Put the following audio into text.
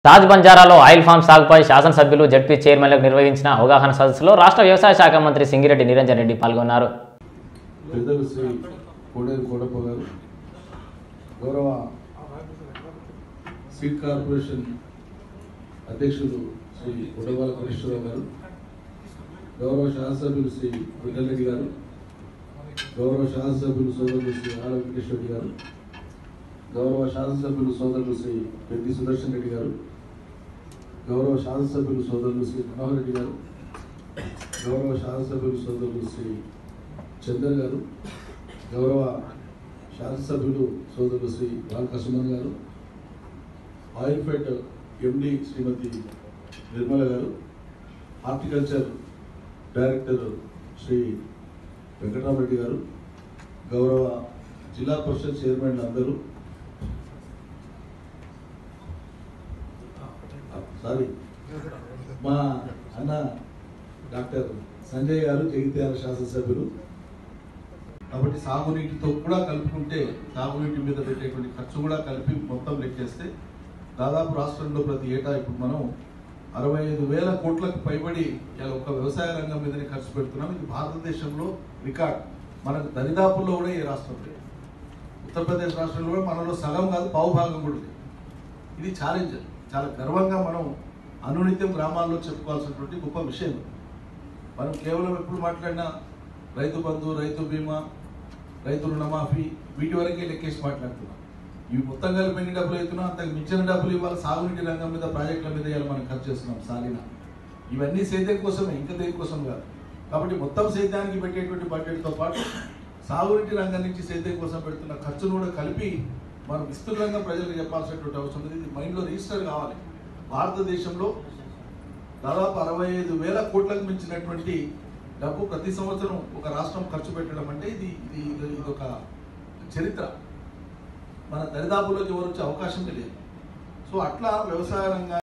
Taj బంజారాలో oil form సాగుపై శాసనసభ్యులు ZP చైర్మన్లకు నిర్వహించిన అవగాహన సదస్సులో రాష్ట్ర వ్యవసాయ శాఖ మంత్రి సింగిరెడ్డి నిరంజన్ రెడ్డి పాల్గొన్నారు పెద్దలు శ్రీ కోడేరు కోడప్ప గారు గౌరవ సీడ్ కార్పొరేషన్ అధ్యక్షులు శ్రీ ఉడవాల కృష్ణరావు గారు గౌరవ శాసనసభ్యులు శ్రీ విఠల్ రెడ్డి గారు గౌరవ శాసనసభ్యులు సోదరులు శ్రీ ఆల వెంకటేశ్వర రెడ్డి గారు గౌరవ శాసనసభ్యులు సోదరులు శ్రీ పెద్ది సుదర్శన్ రెడ్డి గారు గౌరవ శాసనసభ్యులు సోదరులు శ్రీ మనోహర్ రెడ్డి గారు గౌరవ శాసనసభ్యులు సోదరులు శ్రీ చందర్ గారు గౌరవ శాసనసభ్యులు సోదరులు శ్రీ బాలకృష్ణమన్ గారు oil fed MD Shrimati Nirmala గారు హార్టికల్చర్ డైరెక్టర్ శ్రీ వెంకటరామరెడ్డి గారు గౌరవ జిల్లా పరిషత్ చైర్మన్ అందరూ సారీ మా అన్న డాక్టర్ సంజయ్ గారు జగిత్యాల శాసనసభ్యులు కాబట్టి సాగునీటితో కూడా కలుపుకుంటే సాగునీటి మీద పెట్టేటువంటి ఖర్చు కూడా కలిపి మొత్తం లెక్కేస్తే దాదాపు రాష్ట్రంలో ప్రతి ఏటా ఇప్పుడు మనం అరవై ఐదు వేల కోట్లకు పైబడి ఇలా ఒక వ్యవసాయ రంగం మీదనే ఖర్చు పెడుతున్నాం ఇది భారతదేశంలో రికార్డ్ మనకు దరిదాపుల్లో కూడా ఏ రాష్ట్రం లేదు ఉత్తరప్రదేశ్ రాష్ట్రంలో కూడా మనలో సగం కాదు పావు భాగం కూడా లేదు ఇది ఛాలెంజ్ చాలా గర్వంగా మనం అనునిత్యం గ్రామాల్లో చెప్పుకోవాల్సినటువంటి గొప్ప విషయం మనం కేవలం ఎప్పుడు మాట్లాడినా రైతు బంధు రైతు బీమా రైతు రుణమాఫీ వీటి వరకే లెక్కేసి మాట్లాడుతున్నాం ఇవి మొత్తం కలిపి ఎన్ని డబ్బులు అవుతున్నా అంతకు మించిన డబ్బులు ఇవాళ సాగునీటి రంగం మీద ప్రాజెక్టుల మీద ఇవాళ మనం ఖర్చు చేస్తున్నాం సాలిన ఇవన్నీ సేద్యం కోసమే ఇంకా దేనికోసం కాదు కాబట్టి మొత్తం సేద్యానికి పెట్టేటువంటి బడ్జెట్తో పాటు సాగునీటి రంగం నుంచి సేద్యం కోసం పెడుతున్న ఖర్చును కూడా కలిపి మనం విస్తృతంగా ప్రజలకు చెప్పాల్సినటువంటి అవసరం ఉంది ఇది మైండ్లో రిజిస్టర్ కావాలి భారతదేశంలో దాదాపు అరవై ఐదు వేల కోట్లకు మించినటువంటి డబ్బు ప్రతి సంవత్సరం ఒక రాష్ట్రం ఖర్చు పెట్టడం అంటే ఇది ఇది ఇది ఇది ఒక చరిత్ర మన దరిదాపుల్లోకి ఎవరు వచ్చే అవకాశం లేదు సో అట్లా వ్యవసాయ రంగాన్ని